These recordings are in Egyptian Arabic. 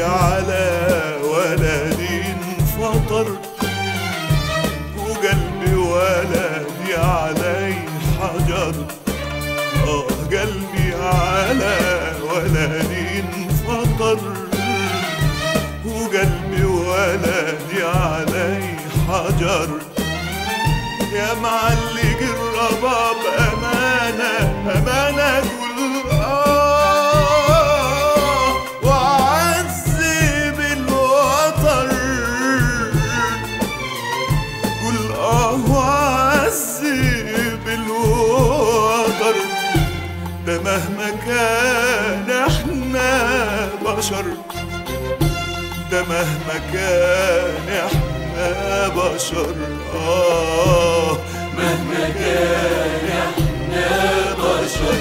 قلبي على ولدي انفطر وقلبي ولدي علي حجر آه قلبي على ولدي انفطر وقلبي ولدي علي حجر يا معلق الرباب أمانة أمانة قول آه وعذب الوتر قول آه وعذب الوتر ده مهما كان احنا بشر ده مهما كان احنا بشر آه مهما كان احنا بشر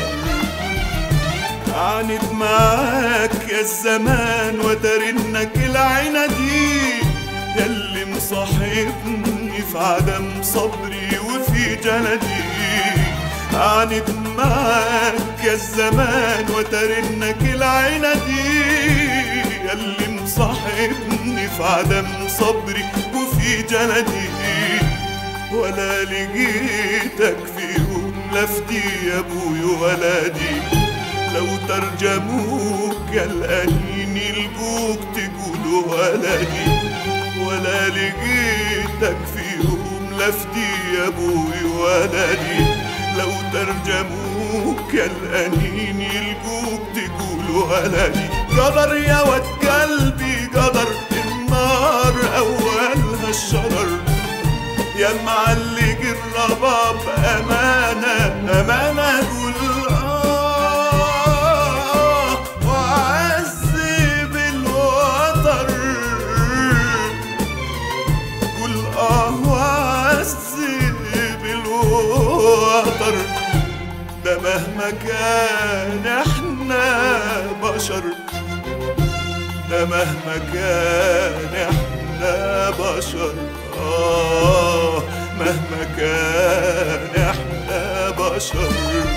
عانت معاك يا الزمان ودارنك العينة دي ياللي مصاحبني في عدم صبري وفي جلدي عانت معاك يا الزمان وترنك العينة دي ياللي مصاحبني في عدم صبري وفي جلدي ولا لقيتك في يوم لفتي يا ابوي ولدي لو ترجموك يا الأنين يلقوك تقولوا ولدي ولا لقيتك في يوم لفتي يا ابوي ولدي لو ترجموك يا الأنين يلقوك تقولوا ولدي قدر يا ود قلبي قدر النار أولها الشرر يا معلق الرباب أمانة أمانة قول آه وعذب الوتر قول آه وعذب الوتر ده مهما كان احنا بشر ده مهما كان احنا بشر آه مهما كان احنا بشر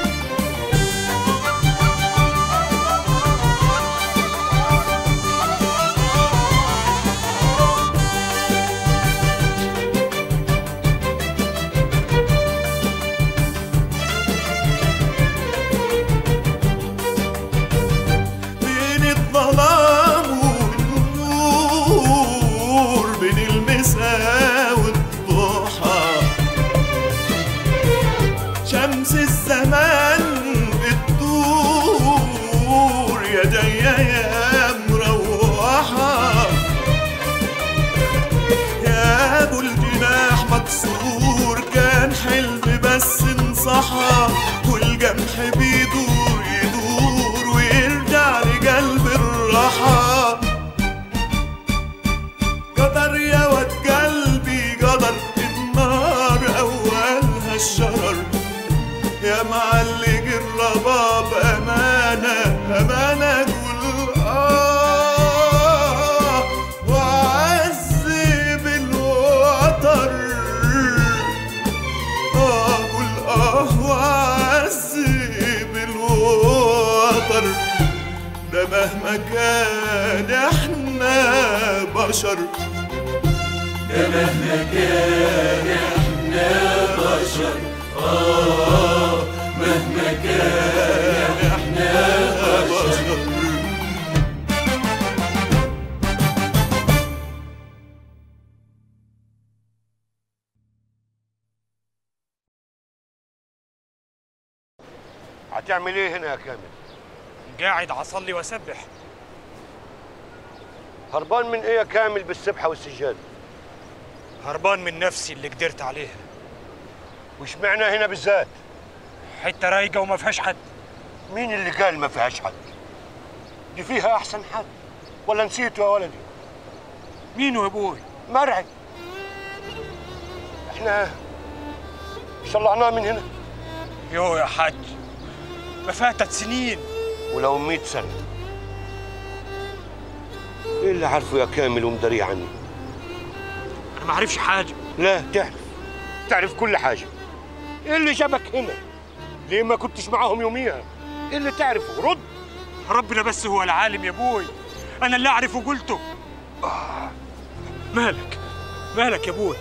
بين الظلام والنور بين المساء والضحى شمس الزمان بتدور يا جاية يا مروحة يا ابو الجناح مكسور كان حلم بس انصحى والجمح بيدور يدور ويرجع لقلب الراحة قدر يا ود قلبي قدر النار أولها الشرر يا معلق الرباب أمانة أمانة قول آه وعذب الوتر آه قول آه وعذب الوتر ده مهما كان احنا بشر ده مهما كان احنا بشر اه مهما كان احنا بشر هتعمل ايه هنا يا كامل قاعد عصلي واسبح هربان من ايه يا كامل بالسبحه والسجاد هربان من نفسي اللي قدرت عليها وش معنى هنا بالذات حته رايقه وما فيهاش حد مين اللي قال ما فيهاش حد دي فيها احسن حد ولا نسيته يا ولدي مين يا ابوي مرعي احنا طلعناه من هنا يو يا حاج ما فاتت سنين ولو مئة سنة ايه اللي عارفه يا كامل ومدري عني انا ما اعرفش حاجه لا تعرف تعرف كل حاجة ايه اللي جابك هنا ليه ما كنتش معاهم يوميها ايه اللي تعرفه رد ربنا بس هو العالم يا ابوي انا اللي اعرف وقلته مالك مالك يا ابوي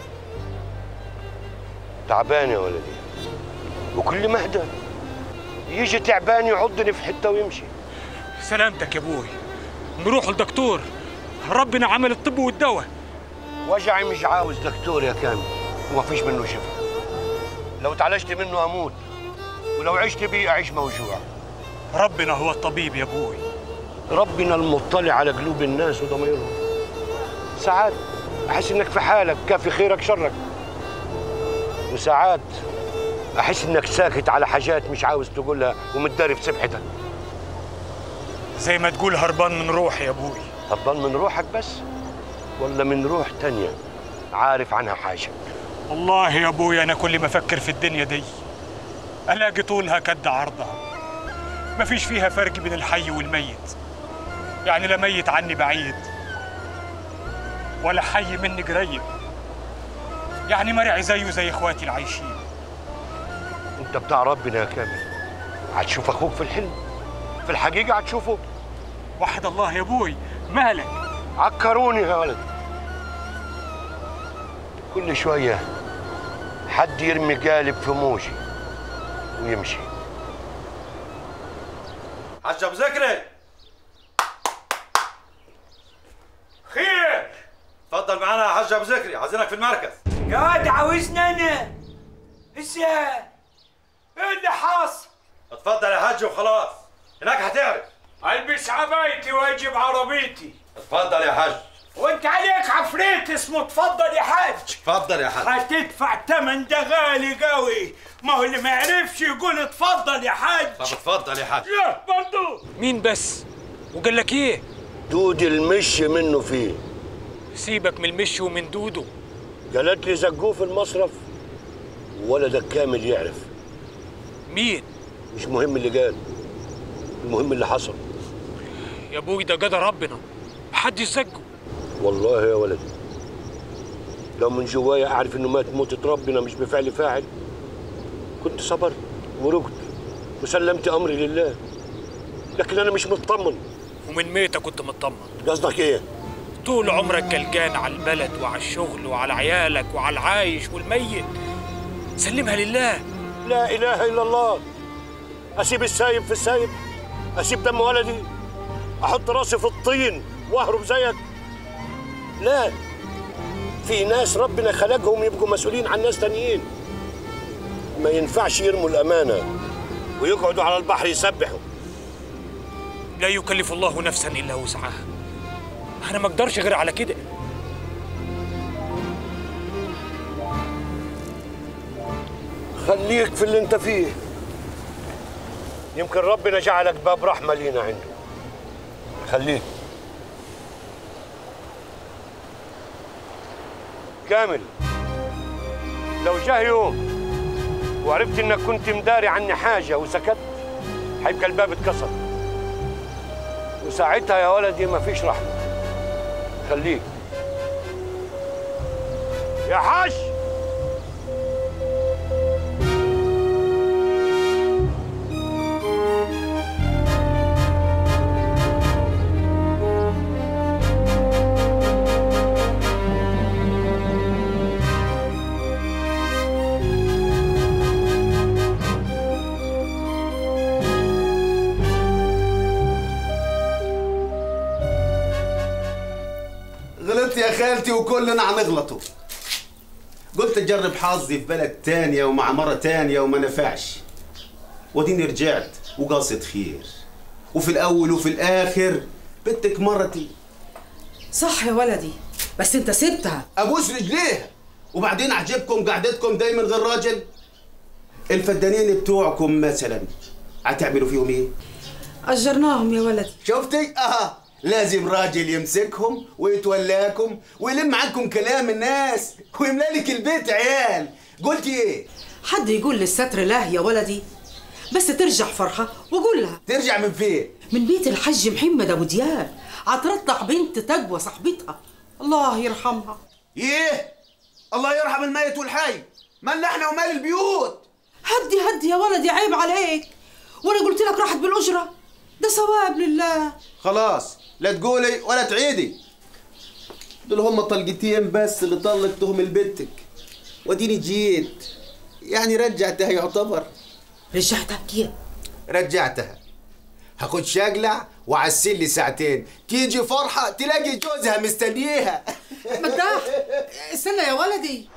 تعبان يا ولدي وكل ما اهدى يجي تعبان يعضني في حته ويمشي سلامتك يا ابوي نروح لدكتور ربنا عمل الطب والدواء وجعي مش عاوز دكتور يا كامل وما فيش منه شفاء لو تعالجت منه اموت ولو عشت بيه اعيش موجوع ربنا هو الطبيب يا ابوي ربنا المطلع على قلوب الناس وضميرهم ساعات احس انك في حالك كافي خيرك شرك وساعات احس انك ساكت على حاجات مش عاوز تقولها ومتداري في سبحتك زي ما تقول هربان من روحي يا ابوي هربان من روحك بس ولا من روح تانية عارف عنها حاجة والله يا ابوي انا كل ما افكر في الدنيا دي الاقي طولها كد عرضها مفيش فيها فرق بين الحي والميت يعني لا ميت عني بعيد ولا حي مني قريب يعني مرعي زيه زي اخواتي العايشين انت بتاع ربنا يا كامل هتشوف اخوك في الحلم في الحقيقة هتشوفه وحد الله يا ابوي مالك عكروني يا ولد كل شوية حد يرمي قالب في موجي ويمشي حاج ابو ذكري خير اتفضل معانا يا حاج ابو ذكري عايزينك في المركز قاعد عاوزني انا ازاي ايه اللي حاصل اتفضل يا حاج وخلاص هناك هتعرف البس عبايتي واجيب عربيتي اتفضل يا حاج وانت عليك عفريت اسمه اتفضل يا حاج اتفضل يا حاج هتدفع تمن ده غالي قوي ما هو اللي ما يعرفش يقول اتفضل يا حاج طب اتفضل يا حاج يا برضو مين بس وقال لك ايه دود المش منه فيه سيبك من المشي ومن دودو قالت لي زقوه في المصرف ولدك كامل يعرف مين مش مهم اللي قال المهم اللي حصل يا ابوي ده قدر ربنا محدش زقه والله يا ولدي لو من جوايا اعرف انه مات موتة ربنا مش بفعل فاعل كنت صبرت ورقت وسلمت امري لله لكن انا مش مطمن ومن ميتك كنت مطمن قصدك ايه طول عمرك قلقان على البلد وعلى الشغل وعلى عيالك وعلى العايش والميت سلمها لله لا اله الا الله اسيب السايب في السايب اسيب دم ولدي احط راسي في الطين واهرب زيك لا في ناس ربنا خلقهم يبقوا مسؤولين عن ناس تانيين ما ينفعش يرموا الامانه ويقعدوا على البحر يسبحوا لا يكلف الله نفسا الا وسعها انا ما اقدرش غير على كده خليك في اللي انت فيه يمكن ربنا جعلك باب رحمه لينا عنده خليك كامل لو جه يوم وعرفت انك كنت مداري عني حاجه وسكت هيبقى الباب اتكسر وساعتها يا ولدي مفيش رحمه خليك يا حاج غلطت يا خالتي وكلنا هنغلطوا قلت اجرب حظي في بلد تانية ومع مرة تانية وما نفعش وديني رجعت وقاصد خير وفي الاول وفي الاخر بنتك مرتي صح يا ولدي بس انت سبتها ابوس رجليها وبعدين عجبكم قعدتكم دايما غير راجل الفدانين بتوعكم مثلا هتعملوا فيهم ايه اجرناهم يا ولدي شفتي اه لازم راجل يمسكهم ويتولاكم ويلم عنكم كلام الناس ويملى لك البيت عيال قلتي ايه حد يقول للستر لا يا ولدي بس ترجع فرحة وقول لها ترجع من فين من بيت الحج محمد ابو دياب عترضع بنت تقوى صاحبتها الله يرحمها ايه الله يرحم الميت والحي مالنا احنا ومال البيوت هدي هدي يا ولدي عيب عليك وانا قلت لك راحت بالاجره ده ثواب لله خلاص لا تقولي ولا تعيدي دول هم طلقتين بس اللي طلقتهم لبنتك وديني جيت يعني رجعتها يعتبر رجعتها كيف رجعتها هاخد شقلع وعسل لي ساعتين تيجي فرحة تلاقي جوزها مستنيها مداح استنى يا ولدي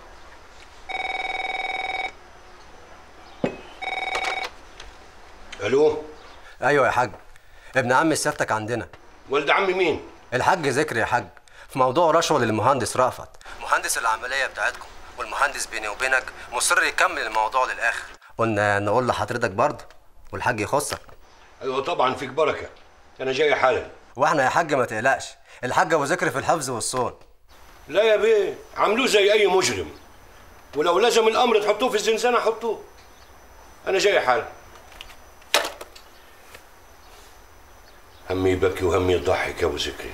الو ايوه يا حاج ابن عم سيادتك عندنا ولد عمي مين الحاج ذكري يا حاج في موضوع رشوه للمهندس رأفت مهندس العمليه بتاعتكم والمهندس بيني وبينك مصر يكمل الموضوع للاخر قلنا نقول لحضرتك برضه والحاج يخصك ايوه طبعا فيك بركه انا جاي حالا واحنا يا حاج ما تقلقش الحاج ابو ذكري في الحفظ والصون لا يا بيه عملوه زي اي مجرم ولو لزم الامر تحطوه في الزنزانه حطوه انا جاي حالا همي يبكي وهمي يضحك يا ابو ذكري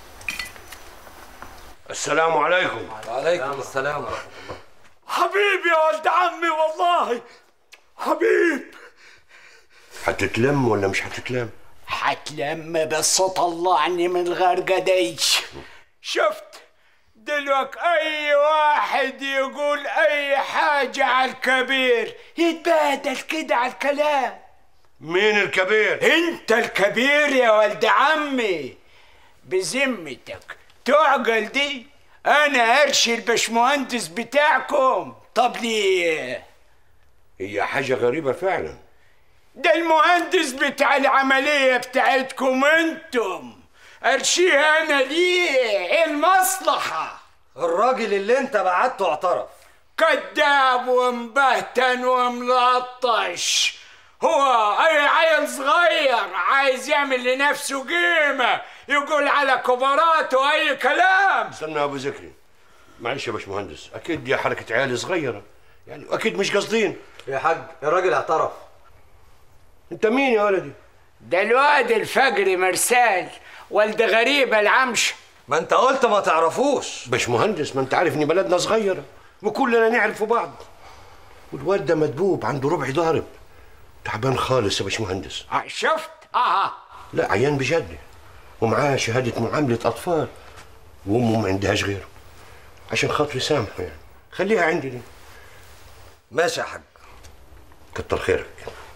السلام عليكم وعليكم السلام حبيبي يا ولد عمي والله حبيب هتتلم ولا مش هتتلم حتلم بس طلعني من الغرقة دي شفت دلوك اي واحد يقول اي حاجة على الكبير يتبادل كده على الكلام مين الكبير انت الكبير يا ولد عمي بذمتك تعقل دي انا ارشي البشمهندس بتاعكم طب ليه هي حاجه غريبه فعلا ده المهندس بتاع العملية بتاعتكم انتم ارشيه انا ليه ايه المصلحة الراجل اللي انت بعته اعترف كذاب ومبهتن وملطش هو اي عيل صغير عايز يعمل لنفسه قيمة يقول على كبراته اي كلام استنى يا ابو ذكري معلش يا باشمهندس اكيد دي حركه عيال صغيره يعني اكيد مش قاصدين يا حاج الراجل اعترف انت مين يا ولدي ده الواد الفجر مرسال ولد غريب العمش ما انت قلت ما تعرفوش باشمهندس ما انت عارف ان بلدنا صغيره وكلنا نعرف بعض والواد ده مدبوب عنده ربع ضارب تعبان خالص يا باشمهندس آه، شفت اه لا عيان بجد ومعاه شهاده معامله اطفال وامه ما عندهاش غيره عشان خاطري سامحه يعني خليها عندي دي ماشي يا حاج كتر خيرك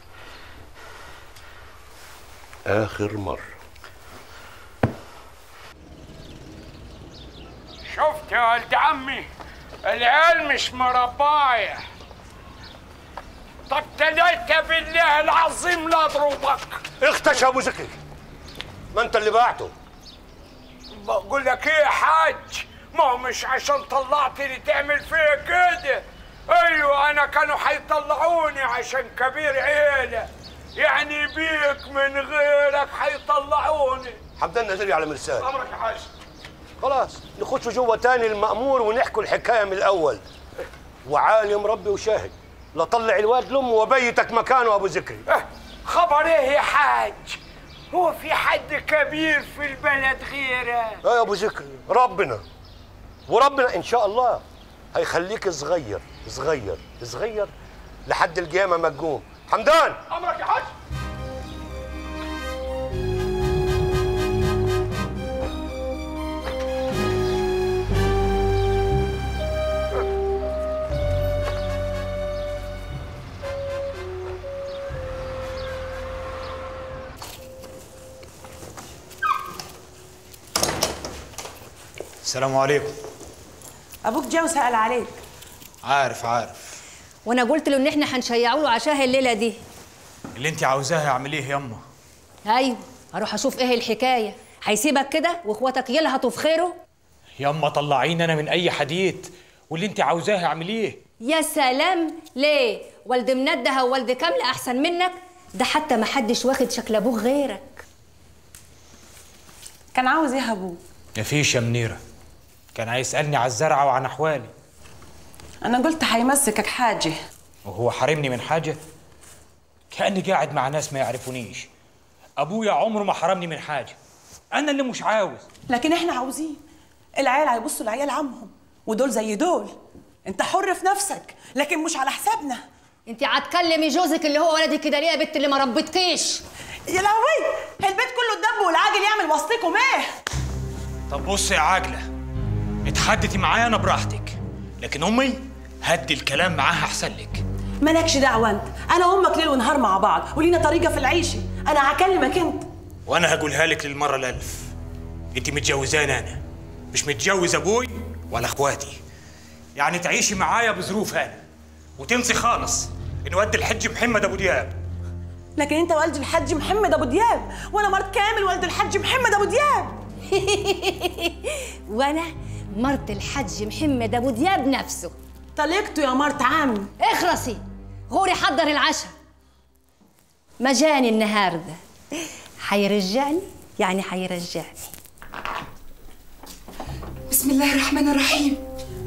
اخر مره شفت يا ولد عمي العيال مش مرباية طب تلاتة بالله العظيم لا اضربك اختش يا ابو ذكري ما انت اللي بعته بقول لك ايه يا حاج ما هو مش عشان طلعتني تعمل فيا كده ايوه انا كانوا حيطلعوني عشان كبير عيله يعني بيك من غيرك حيطلعوني حمدان نزلي على مرسال امرك يا حاج خلاص نخش جوه تاني المأمور ونحكوا الحكاية من الأول وعالم ربي وشاهد لا طلع الواد لأمه وبيتك مكانه أبو ذكري اه، خبر ايه يا حاج هو في حد كبير في البلد غيره اه يا أبو ذكري ربنا وربنا إن شاء الله هيخليك صغير صغير صغير لحد القيامة ما تقوم حمدان امرك يا حاج السلام عليكم ابوك جه وسال عليك عارف عارف وانا قلت له ان احنا هنشيعوا له عشاه الليله دي اللي انت عاوزاه اعمل ايه ياما ايوه اروح اشوف ايه الحكايه هيسيبك كده واخواتك يلهطوا في خيره ياما طلعيني انا من اي حديد واللي انت عاوزاه اعمل ايه يا سلام ليه والد منده ووالد كامله احسن منك ده حتى ما حدش واخد شكل ابوه غيرك كان عاوز ايه ابوك مفيش يا منيره كان هيسالني على الزرعه وعن احوالي انا قلت هيمسكك حاجه وهو حارمني من حاجه كاني قاعد مع ناس ما يعرفونيش ابويا عمره ما حرمني من حاجه انا اللي مش عاوز لكن احنا عاوزين العيال هيبصوا لعيال عمهم ودول زي دول انت حر في نفسك لكن مش على حسابنا انت هتكلمي جوزك اللي هو ولدك كده ليه يا بت اللي ما ربتكيش يا لهوي البيت كله اتدب والعاجل يعمل وسطكم ايه طب بص يا عاجلة اتحدثي معايا أنا براحتك لكن أمي هدي الكلام معاها أحسن لك مالكش دعوه انت انا وامك ليل ونهار مع بعض ولينا طريقه في العيشه انا هكلمك انت وأنا هقولها لك للمرة الألف أنت متجوزاني أنا مش متجوز أبوي ولا إخواتي يعني تعيشي معايا بظروف أنا وتنسي خالص إن ود الحج محمد أبو دياب لكن انت والد الحاج محمد ابو دياب وانا مرت كامل والد الحاج محمد ابو دياب وانا مرت الحج محمد ابو دياب نفسه طلقته يا مرت عمي اخرسي غوري حضر العشاء ما جاني النهارده حيرجعني يعني حيرجعني بسم الله الرحمن الرحيم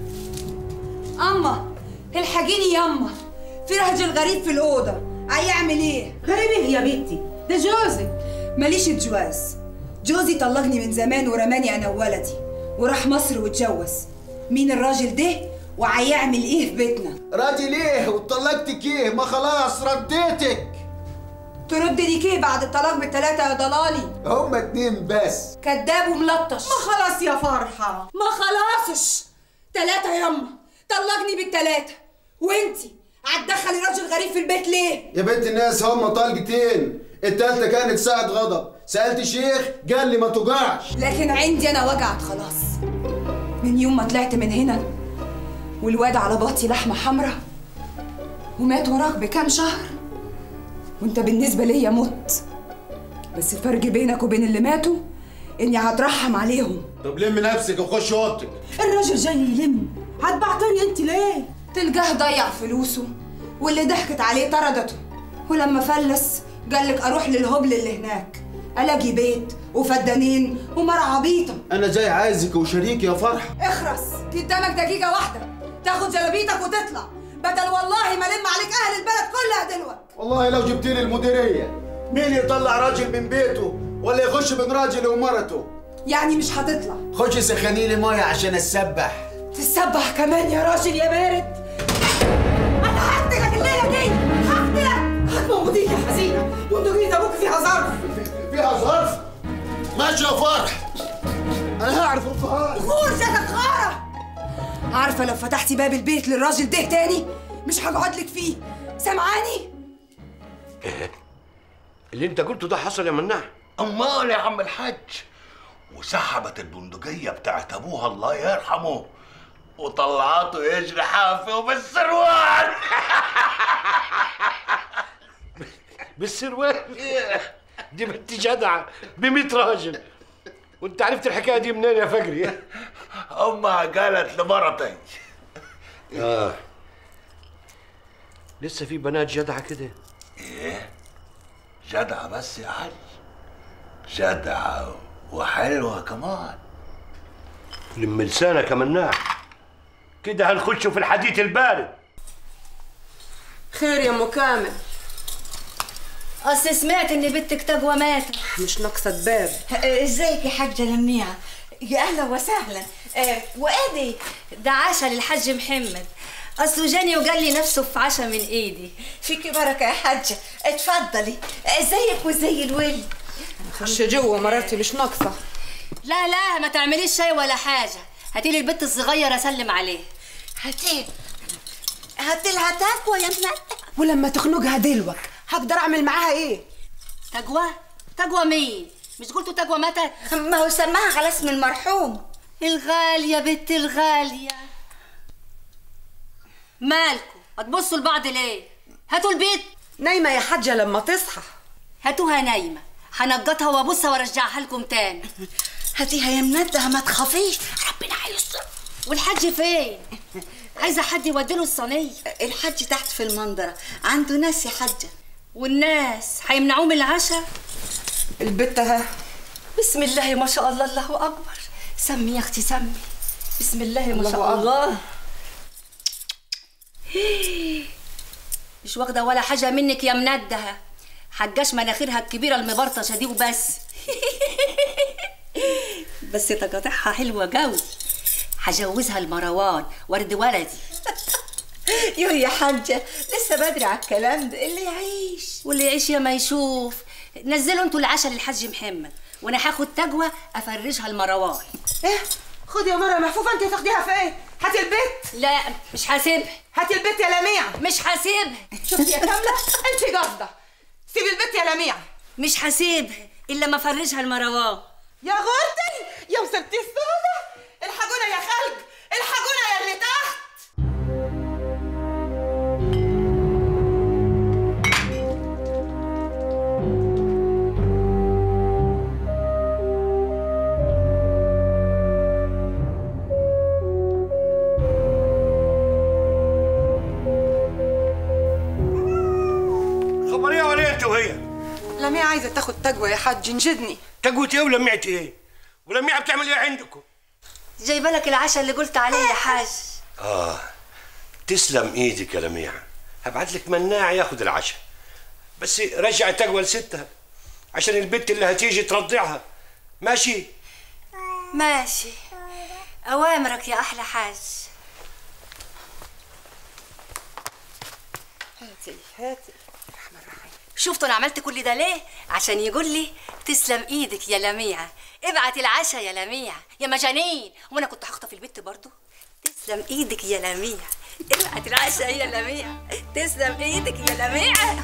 أما الحقيني ياما في راجل غريب في الأوضة هيعمل إيه؟ غريب ايه يا بنتي ده جوزك ماليش جواز جوزي طلقني من زمان ورماني أنا وولدي وراح مصر واتجوز مين الراجل ده وهيعمل إيه في بيتنا؟ راجل ايه وطلقتك ايه ما خلاص رديتك ترد لي كيه بعد الطلاق بالتلاتة يا ضلالي هما اتنين بس كذاب وملطش ما خلاص يا فرحه ما خلاصش تلاتة ياما طلقني بالتلاتة وانتي هتدخلي راجل غريب في البيت ليه؟ يا بنت الناس هما طلقتين التالتة كانت ساعة غضب سألت شيخ قال لي ما توجعش لكن عندي انا وجعت خلاص من يوم ما طلعت من هنا والواد على باطي لحمه حمرا ومات وراك بكام شهر وانت بالنسبه ليا مت بس الفرق بينك وبين اللي ماتوا اني هترحم عليهم طب لم نفسك وخش اوضتك الراجل جاي يلم هتبعتني انت ليه تلقاه ضيع فلوسه واللي ضحكت عليه طردته ولما فلس قالك اروح للهبل اللي هناك الاقي بيت وفدانين ومرة عبيطة انا جاي عايزك وشريك يا فرح اخرس قدامك دقيقة واحدة تاخد جلابيتك وتطلع بدل والله ما لم عليك اهل البلد كلها دلوقتي والله لو جبت لي المديرية مين يطلع راجل من بيته ولا يخش بين راجل ومرته يعني مش هتطلع خش سخني لي ميه عشان اسبح تسبح كمان يا راجل يا بارد انا هقتلك الليلة دي هقتلك هتموتيني يا حزينه بندقية ابوك فيها ظرف فيها ظرف ماشي يا فرح انا هعرف الفهار فرشتك خارة عارفة لو فتحتي باب البيت للراجل ده تاني مش هقعد لك فيه سامعاني؟ اللي انت قلته ده حصل يا مناع امال يا عم الحاج وسحبت البندقية بتاعت ابوها الله يرحمه وطلعته يجري حافي بالسروال بالسروال دي بنت جدعة ب 100 راجل وانت عرفت الحكاية دي منين يا فجري؟ امها قالت لمرتي اه لسه في بنات جدعة كده ايه جدعة بس يا حاج جدعة وحلوة كمان لم لسانك يا مناع كده هنخش في الحديث البارد خير يا ام كامل اصل سمعت ان بنتك تقوى ماتت مش ناقصه باب ازيك يا حاجة لميعة يا اهلا وسهلا آه وادي ده عشاء للحاج محمد اصله جاني وقال لي نفسه في عشاء من ايدي فيكي بركة يا حاجة اتفضلي ازيك وزي الولد خش جوه مرارتي مش ناقصه لا لا ما تعمليش شاي ولا حاجه هاتي لي البنت الصغيره اسلم عليه هاتي هاتي لها تقوى يا منى ولما تخنقها دلوك هقدر اعمل معاها ايه تقوى تقوى مين مش قلتوا تقوى ماتت ما هو سماها على اسم المرحوم الغاليه بنت الغاليه مالكم هتبصوا لبعض ليه هاتوا البيت نايمه يا حاجه لما تصحى هاتوها نايمه هنجطها وابوسها وارجعها لكم تاني هاتيها يا منتها ما تخافيش ربنا هيستر والحاج فين عايزه حد يوديله الصينيه الحاج تحت في المنظره عنده ناس يا حاجه والناس هيمنعوه من العشاء البت اهي بسم الله ما شاء الله الله اكبر سمي يا اختي سمي بسم الله ما شاء الله الله مش واخده ولا حاجه منك يا مندهه حجاش مناخيرها الكبيره المبرطشه دي وبس بس تقاطعها حلوه قوي هجوزها لمروان ورد ولدي يو يا حاجة لسه بدري على الكلام ده اللي يعيش واللي يعيش يا ما يشوف نزلوا انتوا العشاء للحاج محمد وانا هاخد تجوى افرشها المروان ايه خدي يا مره محفوفه انت تاخديها في ايه هاتي البيت لا مش هسيبها هاتي البيت يا لميع مش هسيبها شفتي يا كامله انت جامده سيبي البيت يا لميع مش هسيبها الا ما افرشها المروان يا غورتي يا مسبتي السودة الحقونا يا خلق الحقونا يا اللي تحت خبر ايه ولا انت وهي لميع عايزه تاخد تجوى يا حاج نجدني تقوت ايه ولمعت ايه ولميعه بتعمل ايه عندكم جايبه لك العشاء اللي قلت عليه يا حاج اه تسلم ايدك يا لميعه هبعت لك مناع ياخد العشاء بس رجع تقوى لستها عشان البنت اللي هتيجي ترضعها ماشي ماشي اوامرك يا احلى حاج هاتي هاتي شفتوا انا عملت كل ده ليه عشان يقول لي تسلم ايدك يا لميعه ابعت العشاء يا لميعه يا مجانين وانا كنت هخطف البت برضو تسلم ايدك يا لميعه ابعت العشاء يا لميعه تسلم ايدك يا لميعه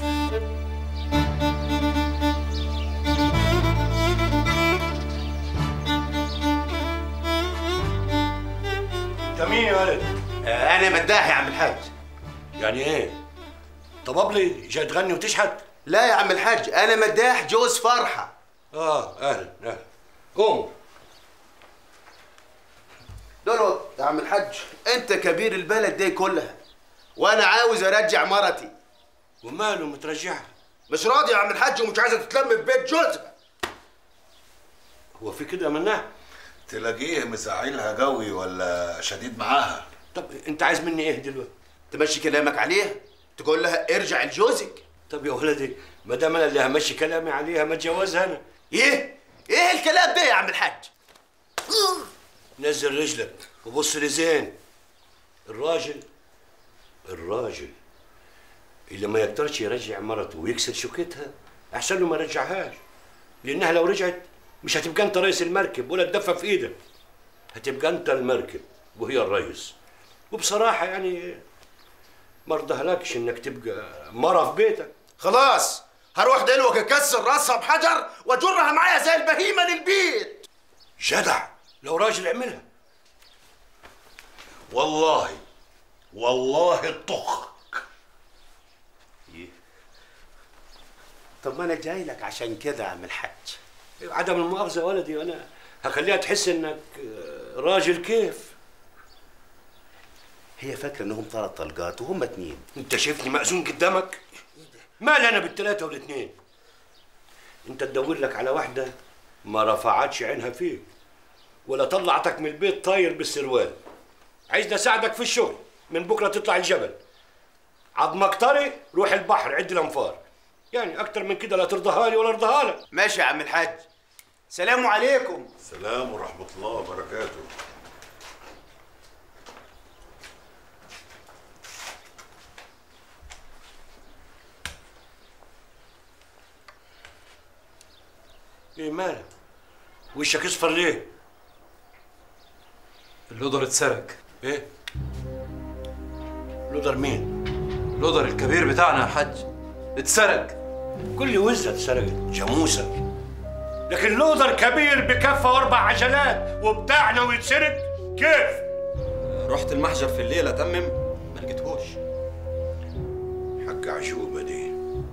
انت مين يا ولد انا مداح يا عم الحاج يعني ايه طبابلي جاي تغني وتشحت لا يا عم الحاج انا مداح جوز فرحه اه اهلا اهلا قوم لولو يا عم الحاج انت كبير البلد دي كلها وانا عاوز ارجع مرتي وماله مترجعها مش راضي يا عم الحاج ومش عايزه تتلم في بيت جوزها هو في كده مناع تلاقيه مزعلها قوي ولا شديد معاها طب انت عايز مني ايه دلوقتي تمشي كلامك عليها تقول لها ارجع لجوزك طب يا ولدي ما دام انا اللي همشي كلامي عليها ما اتجوزها انا ايه ايه الكلام ده يا عم الحاج نزل رجلك وبص لي زين الراجل الراجل اللي ما يقدرش يرجع مرته ويكسر شوكتها احسن له ما يرجعهاش لانها لو رجعت مش هتبقى انت رئيس المركب ولا تدفى في ايدك هتبقى انت المركب وهي الرئيس وبصراحه يعني ما ارضاهلكش انك تبقى مره في بيتك خلاص هروح دلوقتي اكسر راسها بحجر واجرها معايا زي البهيمه للبيت جدع لو راجل اعملها والله والله الطخ طب ما انا جاي لك عشان كده يا عم الحاج عدم المؤاخذه يا ولدي انا هخليها تحس انك آه، راجل كيف هي فاكره انهم ثلاث طلقات وهم اتنين انت شايفني مأذون قدامك مال انا بالثلاثه والاثنين انت تدور لك على واحده ما رفعتش عينها فيك ولا طلعتك من البيت طاير بالسروال عايزني اساعدك في الشغل من بكره تطلع الجبل عظمك طري روح البحر عد الانفار يعني اكتر من كده لا ترضاها لي ولا ارضاها لك ماشي يا عم الحاج سلام عليكم سلام ورحمة الله وبركاته ايه مالك وشك اصفر ليه اللودر اتسرق ايه لودر مين اللودر الكبير بتاعنا يا حاج اتسرق كل وزة اتسرقت جاموسة لكن لودر كبير بكفة واربع عجلات وبتاعنا ويتسرق كيف رحت المحجر في الليل اتمم ما لقيتهوش حق عجوبة دي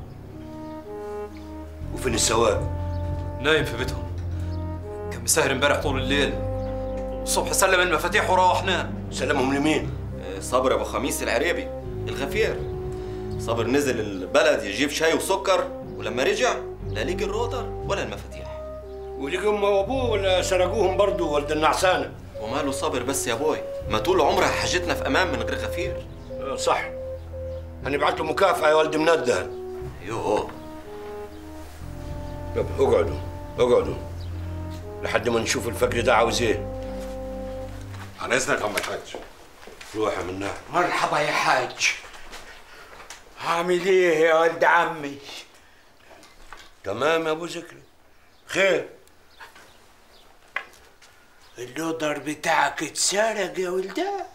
وفين السواق نايم في بيتهم كان مسهر امبارح طول الليل الصبح سلم المفاتيح وروح نام سلمهم لمين؟ صابر ابو خميس العريبي الغفير صابر نزل البلد يجيب شاي وسكر ولما رجع لا لقي الروتر ولا المفاتيح ولقوا امه وابوه ولا سرقوهم برضه ولد النعسانه وماله صابر بس يا ابوي ما طول عمرها حاجتنا في امان من غير غفير آه، صح هنبعت له مكافأة يا ولد منده يوه طب اقعدوا اقعدوا لحد ما نشوف الفقر ده عاوز ايه عن اذنك يا عم الحاج روح يا مناح مرحبا يا حاج عامل ايه يا ولد عمي تمام يا ابو ذكري خير اللودر بتاعك اتسرق يا ولدان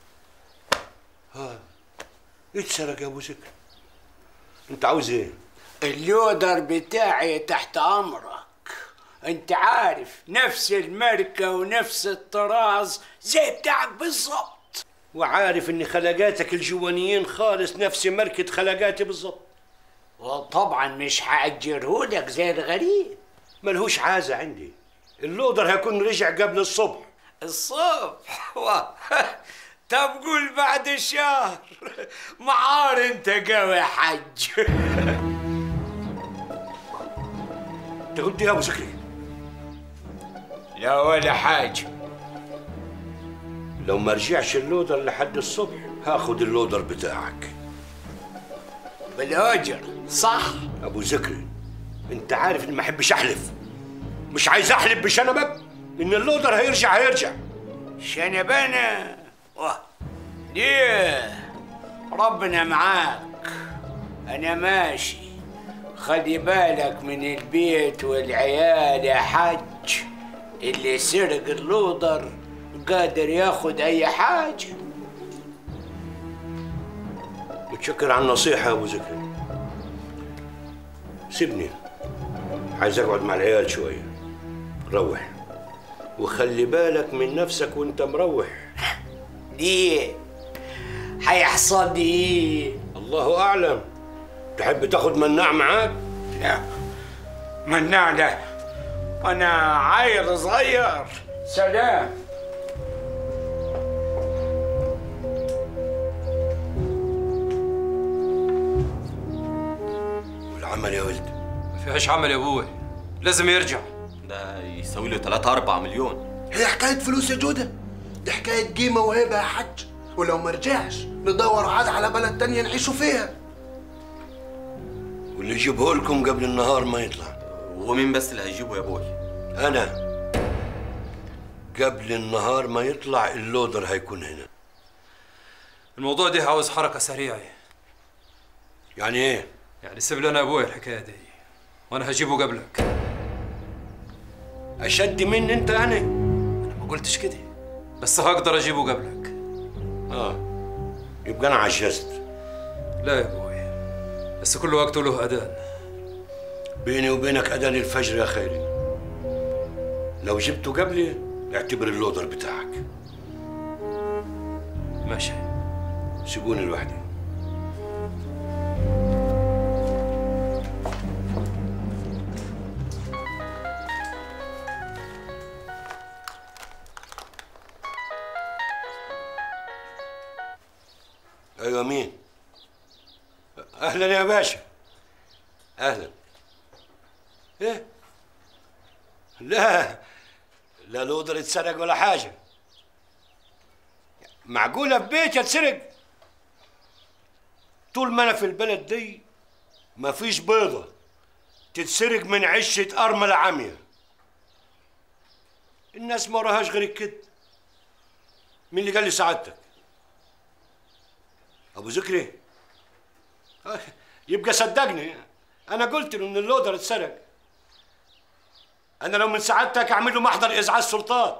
ها اتسرق يا ابو ذكري انت عاوز ايه اللودر بتاعي تحت امرك انت عارف نفس الماركة ونفس الطراز زي بتاعك بالظبط وعارف ان خلقاتك الجوانيين خالص نفس ماركة خلقاتي بالظبط وطبعا مش هأجرهولك زي الغريب ملهوش عازة عندي اللودر هيكون رجع قبل الصبح الصبح واه. طب قول بعد شهر معار انت قوي حج انت قلت إيه يا ابو ذكري لا ولا حاجة لو ما رجعش اللودر لحد الصبح هاخد اللودر بتاعك بالاجر صح ابو ذكري انت عارف اني ما احبش احلف مش عايز احلف بشنبك ان اللودر هيرجع هيرجع شنبانة واه ليه ربنا معاك انا ماشي خلي بالك من البيت والعيال يا حج اللي سرق اللودر قادر ياخد اي حاجة متشكر على النصيحة يا ابو ذكري سيبني عايز اقعد مع العيال شوية روح وخلي بالك من نفسك وانت مروح ليه هيحصل لي ايه الله اعلم تحب تاخد مناع معاك لا مناع لا انا عيل صغير سلام والعمل يا ولد ما فيهاش عمل يا ابوي لازم يرجع ده يساوي له 3 4 مليون هي حكاية فلوس يا جودة دي حكاية قيمة وهيبة يا حج ولو ما رجعش ندور عاد على بلد تانية نعيشوا فيها واللي يجيبه لكم قبل النهار ما يطلع ومين بس اللي هيجيبه يا ابوي انا قبل النهار ما يطلع اللودر هيكون هنا الموضوع ده عاوز حركة سريعة يعني ايه يعني سيب لنا ابوي الحكاية دي وانا هجيبه قبلك اشد مني انت يعني انا ما قلتش كده بس هقدر اجيبه قبلك اه يبقى انا عجزت لا يا ابوي بس كل وقت له اذان بيني وبينك اذان الفجر يا خيري لو جبته قبلي اعتبر اللودر بتاعك ماشي سيبوني لوحدي ايوه مين اهلا يا باشا اهلا ايه لا لا لودر اتسرق ولا حاجه معقوله في بيتي اتسرق طول ما انا في البلد دي مفيش بيضه تتسرق من عشه ارمله عمية الناس ما وراهاش غير كده مين اللي قال لي سعادتك ابو ذكري آه، يبقى صدقني انا قلت له ان اللودر اتسرق انا لو من سعادتك اعمل له محضر ازعاج سلطان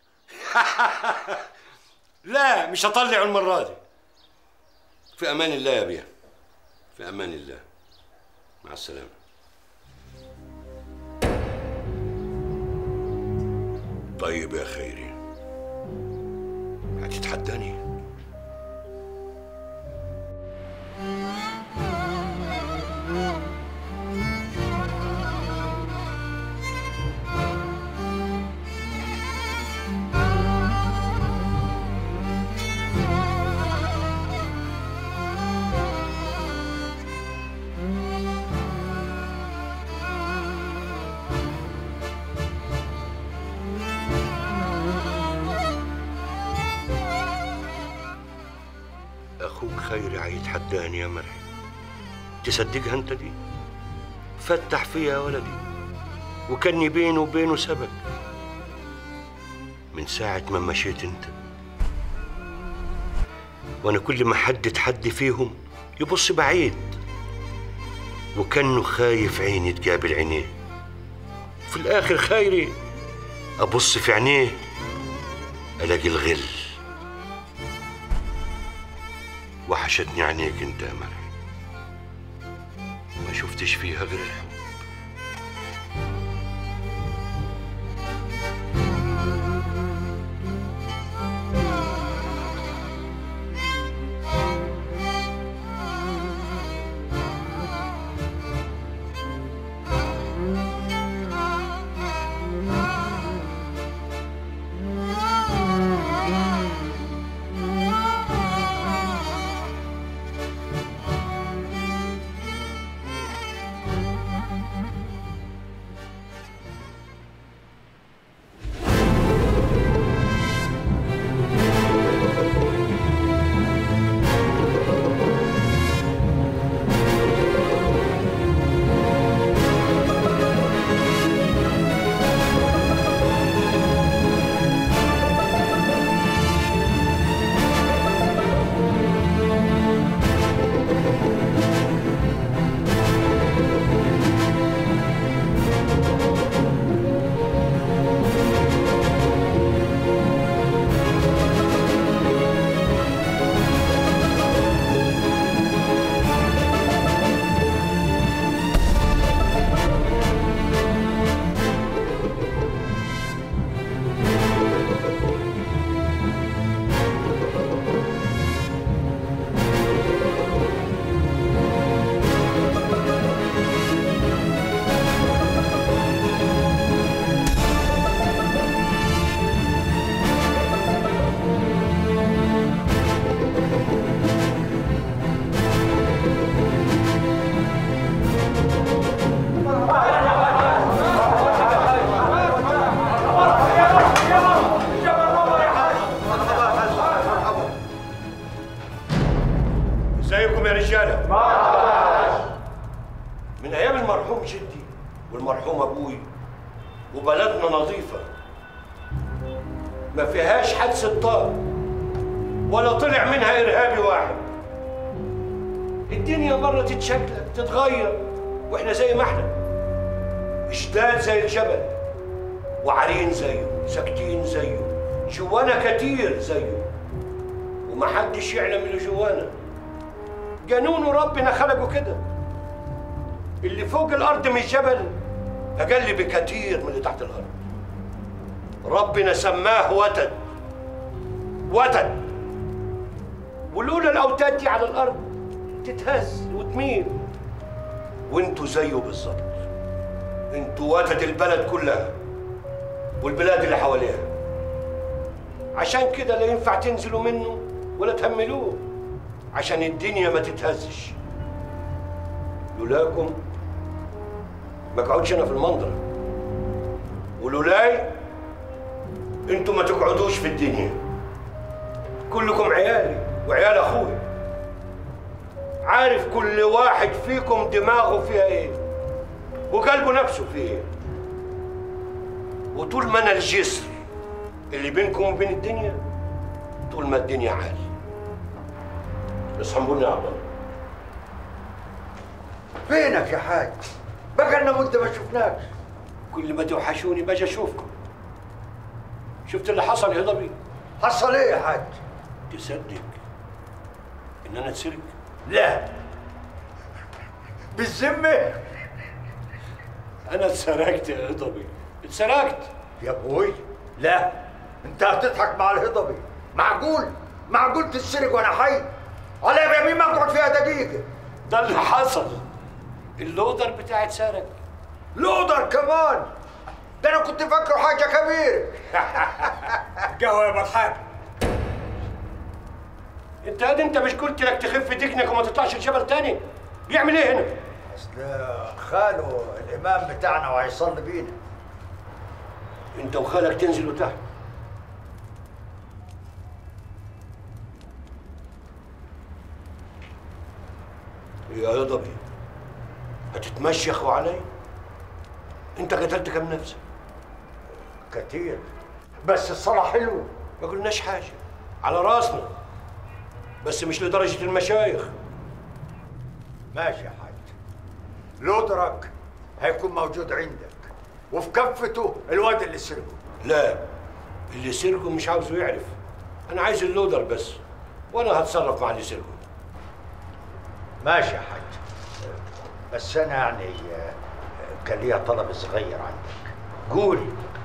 لا مش هطلعه المره دي في امان الله يا بيه في امان الله مع السلامه طيب يا خيري هتتحداني اخوك خيري هيتحداني يا مرحي تصدقها انت دي فتح فيها يا ولدي وكاني بينه وبينه سبق من ساعة ما مشيت انت وانا كل ما حد تحدي فيهم يبص بعيد وكانه خايف عيني تقابل عينيه في الاخر خيري ابص في عينيه الاقي الغل وحشتني عينيك انت يا مرحي ما شفتش فيها غير الحب ازيكم يا رجاله من ايام المرحوم جدي والمرحوم ابوي وبلدنا نظيفه ما فيهاش حادثه طار ولا طلع منها ارهابي واحد الدنيا مره تتشكل تتغير واحنا زي ما احنا اشداد زي الجبل وعارين زيه ساكتين زيه جوانا كتير زيه ومحدش يعلم اللي جوانا جنون ربنا خلقه كده اللي فوق الارض من الجبل اقل بكتير من اللي تحت الارض ربنا سماه وتد وتد ولولا الاوتاد دي على الارض تتهز وتميل وانتوا زيه بالظبط انتوا وتد البلد كلها والبلاد اللي حواليها عشان كده لا ينفع تنزلوا منه ولا تهملوه عشان الدنيا ما تتهزش لولاكم ما اقعدش انا في المنظر ولولاي انتوا ما تقعدوش في الدنيا كلكم عيالي وعيال اخوي عارف كل واحد فيكم دماغه فيها ايه وقلبه نفسه فيه ايه وطول ما انا الجسر اللي بينكم وبين الدنيا طول ما الدنيا عالي اصحى يا عبد الله فينك يا حاج؟ بقى لنا مده ما شفناكش كل ما توحشوني باجي اشوفكم شفت اللي حصل يا ضبي حصل ايه يا حاج؟ تصدق ان انا اتسرق لا بالذمه انا اتسرقت يا هضبي اتسرقت يا ابوي لا انت هتضحك مع الهضبي معقول معقول تتسرق وانا حي على يمين ما اقعد فيها دقيقه ده اللي حصل اللودر بتاعي اتسرق لودر كمان ده انا كنت فاكره حاجه كبيره قهوه يا الحاج انت هاد انت مش قلت لك تخف دقنك وما تطلعش الجبل تاني بيعمل ايه هنا اصل خاله الامام بتاعنا وهيصلي بينا انت وخالك تنزلوا تحت يا هضبي هتتمشخوا علي انت قتلت كم نفس كتير بس الصلاة حلوة ما قلناش حاجة على راسنا بس مش لدرجة المشايخ ماشي يا حاج لودرك هيكون موجود عندك وفي كفته الواد اللي سرقه لا اللي سرقه مش عاوزه يعرف انا عايز اللودر بس وانا هتصرف مع اللي سرقه ماشي يا حاج بس انا يعني آه، كان ليا طلب صغير عندك قول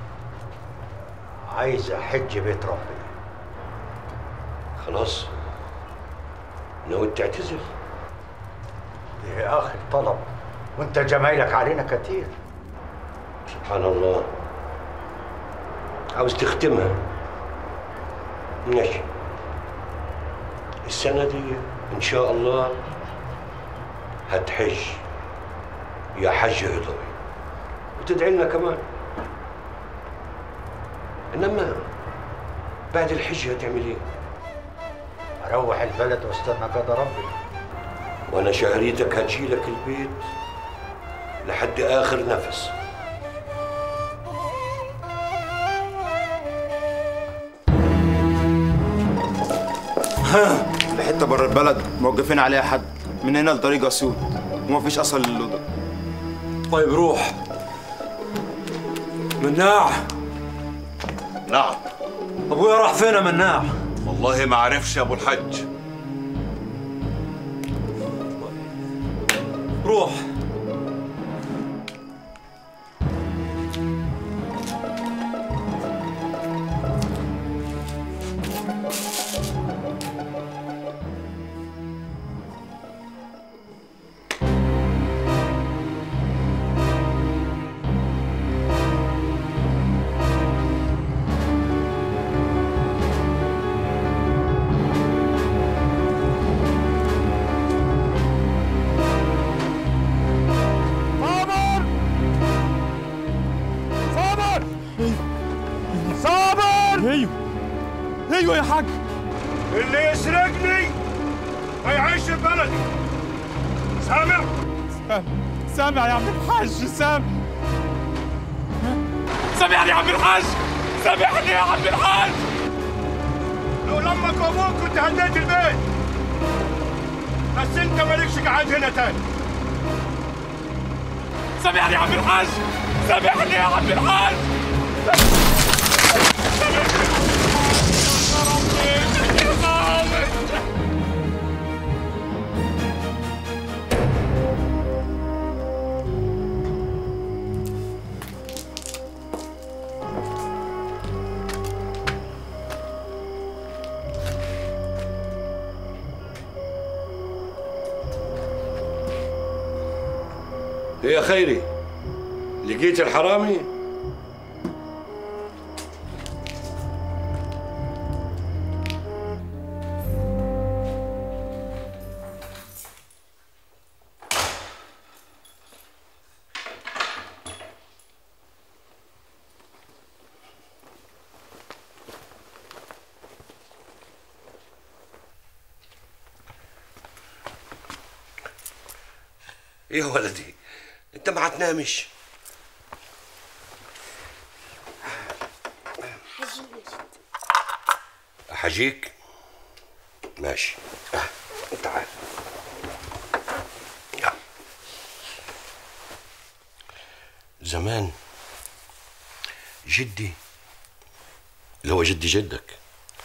عايز احج بيت ربنا خلاص ناوي تعتذر يا اخي الطلب وانت جمايلك علينا كتير سبحان الله عاوز تختمها ماشي السنة دي إن شاء الله هتحج يا حج هضوي وتدعي لنا كمان إنما بعد الحج هتعمل إيه؟ اروح البلد واستنى قضاء ربنا وأنا شهريتك هتجيلك البيت لحد آخر نفس الحته بره البلد موقفين عليها حد من هنا لطريق اسيوط ومفيش اصل للودر طيب روح مناع نعم ابويا راح فين يا مناع والله ما عرفش يا ابو الحج روح صابر صابر صابر ايوه ايوه يا حاج اللي يسرقني ما يعيش في بلدي سامع؟ سامع يا عم الحاج سامع سامعني يا عم الحاج سامحني يا عم الحاج لو لمك وابوك كنت هديت البيت بس انت مالكش قاعد هنا تاني سامحني يا عم الحاج سامحني يا عم الحاج ايه يا خيري لقيت الحرامي ايه يا ولدي انت ما هتنامش احاجيك ماشي آه، تعال آه. زمان جدي اللي هو جدي جدك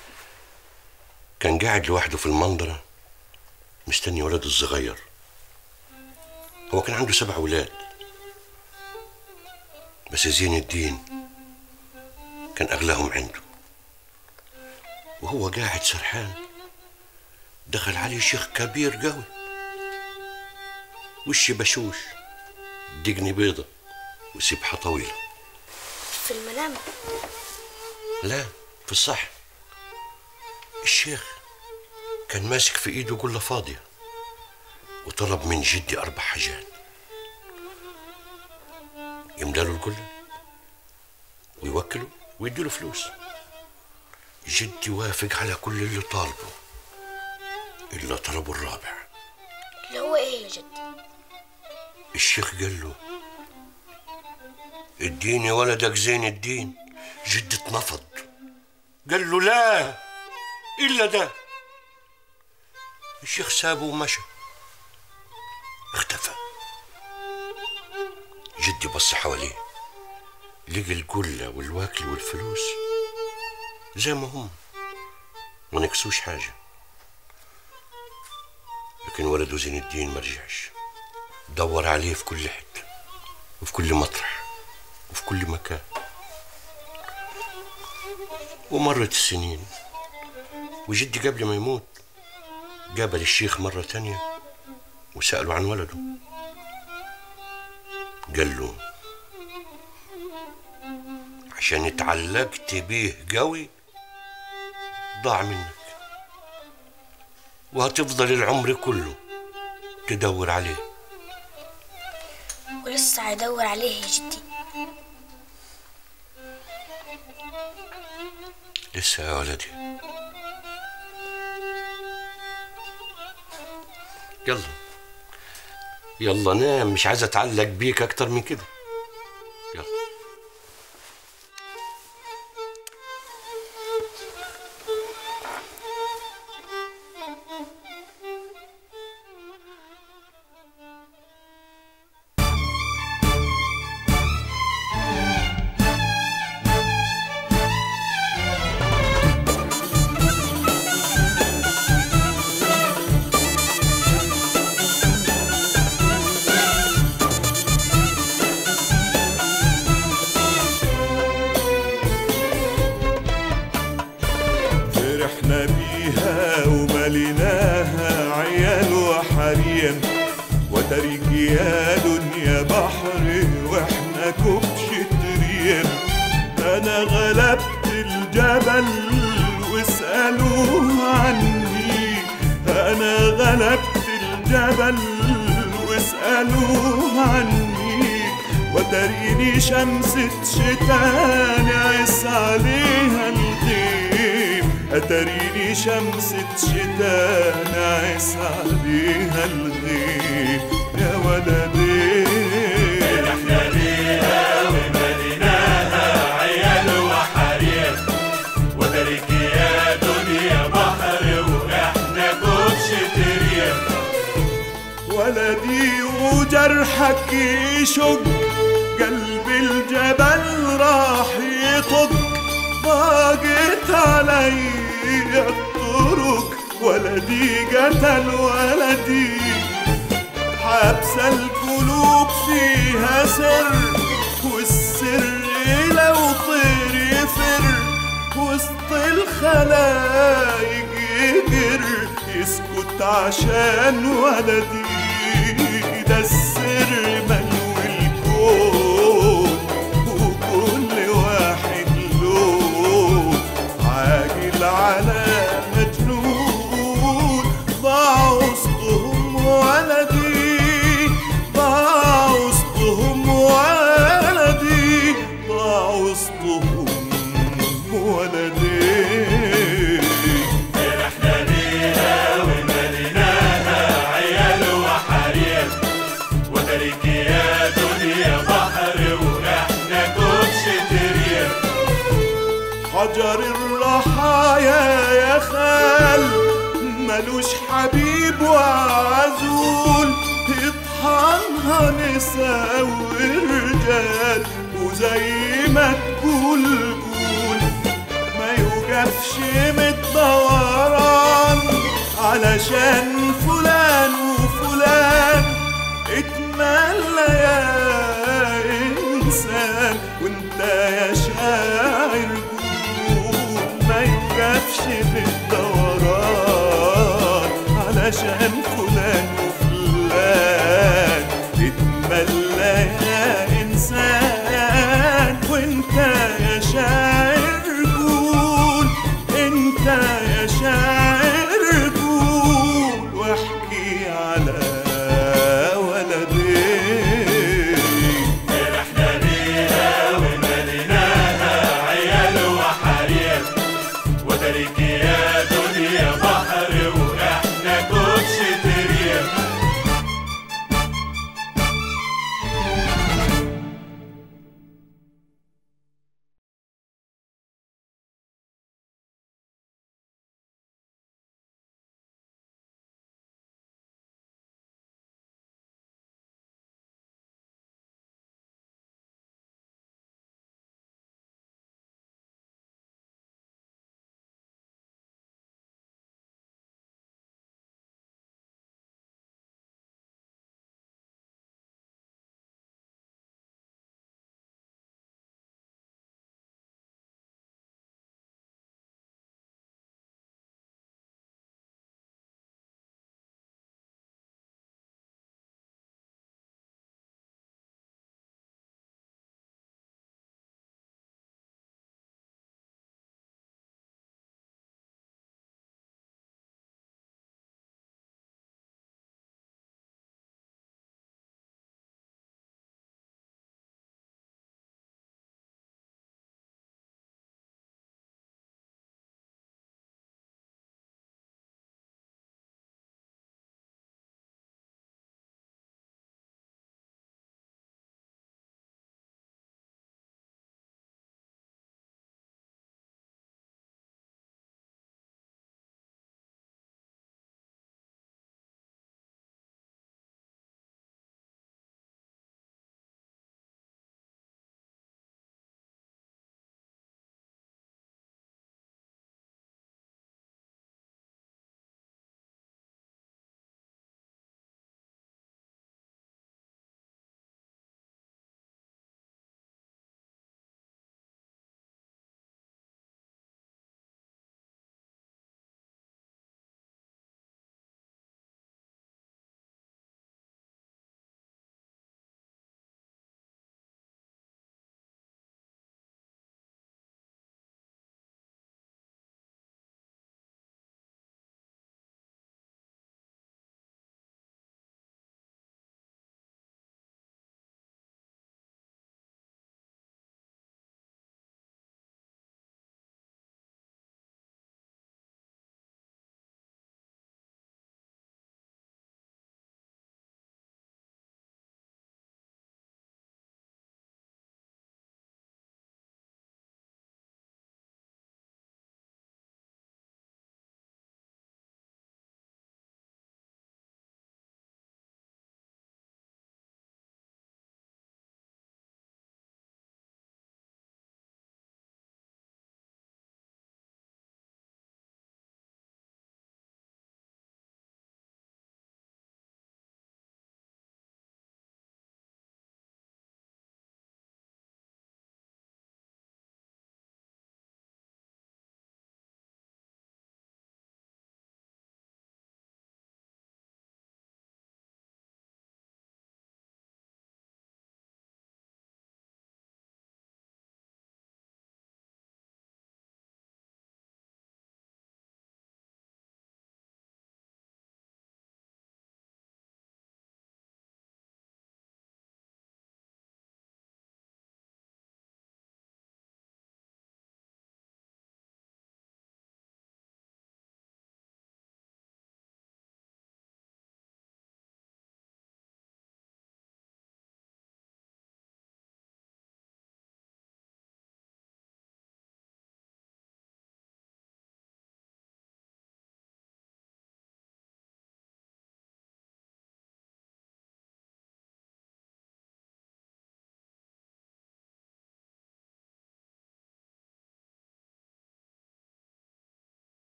كان قاعد لوحده في المنظرة مستني ولده الصغير هو كان عنده سبع ولاد بس زين الدين كان أغلاهم عنده وهو قاعد سرحان دخل عليه شيخ كبير قوي وشي بشوش دقني بيضة وسبحة طويلة في المنام لا في الصح الشيخ كان ماسك في ايده قلة فاضية وطلب من جدي أربع حاجات يملاله القلة ويوكله ويديله فلوس جدي وافق على كل اللي طالبه إلا طلبه الرابع اللي هو ايه يا جد الشيخ قال له اديني ولدك زين الدين جدي اتنفض قال له لا إلا ده الشيخ سابه ومشى اختفى جدي بص حواليه لقى القلة والواكل والفلوس زي ما هم ما نقصوش حاجة لكن ولده زين الدين ما رجعش دور عليه في كل حتة وفي كل مطرح وفي كل مكان ومرت السنين وجدي قبل ما يموت قابل الشيخ مرة تانية وسأله عن ولده قال له عشان اتعلقت بيه قوي ضاع منك وهتفضل العمر كله تدور عليه ولسه هيدور عليه يا جدي لسه يا ولدي يلا يلا نام مش عايز اتعلق بيك اكتر من كده يلا فرحنا بيها ومليناها عيال وحريم وترك يا دنيا بحر واحنا كبشة ريم انا غلبت الجبل واسألوه عني انا غلبت الجبل واسألوه عني وتريني شمسة شتاء نعس عليها الغيم أتريني شمسة شتاء نعس عليها الغيم يا ولدي فرحنا بيها ومديناها عيال وحريم وترك يا دنيا بحر واحنا كبش تريم ولدي وجرحك يشق قلب الجبل راح يطق ضاقت علي الطرق ولدي قتل ولدي حبس القلوب فيها سر والسر لو طير يفر وسط الخلايق يجر يسكت عشان ولدي ده السر ملو الكون وكل واحد له عاجل على مجنون ضاع وسطهم ولدي ضاع وسطهم ولدي ضاع وسطهم ولدي فرحنا بيها ومديناها عيال وحريم وترك يا دنيا بحر واحنا كبش تريم حجر الرحايا يا خال ملوش حبيب وعزول يطحنها نساء ورجال وزي ما تقول قول ما يوقفش من الدوران علشان فلان وفلان اتمنى يا انسان وانت يا شاعر قول ما يوقفش بالدوران علشان